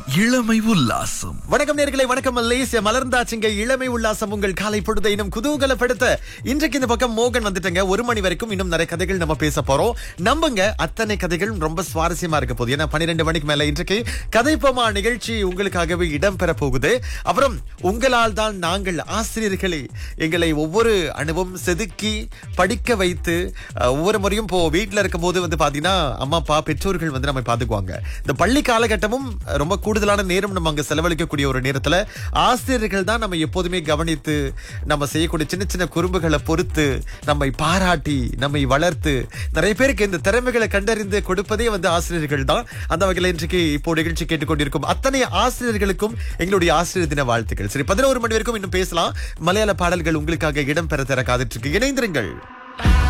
இளமை உல்லாசம் வணக்கம் நேர்களை வணக்கம் மலேசிய மலர்ந்தாச்சுங்க இளமை உல்லாசம் உங்கள் காலை பொழுதை இன்னும் குதூகலப்படுத்த இன்றைக்கு இந்த பக்கம் மோகன் வந்துட்டங்க ஒரு மணி வரைக்கும் இன்னும் நிறைய கதைகள் நம்ம பேச போறோம் நம்புங்க அத்தனை கதைகள் ரொம்ப சுவாரஸ்யமா இருக்க போகுது ஏன்னா பன்னிரெண்டு மணிக்கு மேல இன்றைக்கு கதைப்போமா நிகழ்ச்சி உங்களுக்காகவே இடம்பெற போகுது அப்புறம் உங்களால் தான் நாங்கள் ஆசிரியர்களே எங்களை ஒவ்வொரு அணுவும் செதுக்கி படிக்க வைத்து அஹ், ஒவ்வொரு முறையும் இப்போ வீட்டுல இருக்கும் போது வந்து பாத்தீங்கன்னா அம்மா அப்பா பெற்றோர்கள் வந்து நம்ம பாத்துக்குவாங்க இந்த பள்ளி காலகட்டமும் ரொம்ப கூடுதலான நேரம் நம்ம அங்க செலவழிக்கக்கூடிய ஒரு நேரத்துல ஆசிரியர்கள் தான் நம்ம எப்போதுமே கவனித்து நம்ம செய்யக்கூடிய சின்ன சின்ன குறும்புகளை பொறுத்து நம்மை பாராட்டி நம்மை வளர்த்து நிறைய பேருக்கு இந்த திறமைகளை கண்டறிந்து கொடுப்பதே வந்து ஆசிரியர்கள் தான் அந்த வகையில் இன்றைக்கு இப்போ நிகழ்ச்சி கேட்டுக்கொண்டிருக்கும் அத்தனை ஆசிரியர்களுக்கும் எங்களுடைய ஆசிரியர் தின வாழ்த்துக்கள் சரி பதினோரு மணி வரைக்கும் இன்னும் பேசலாம் மலையாள பாடல்கள் உங்களுக்காக இடம்பெற தர காத்துட்டு இருக்கு இணைந்திருங்கள்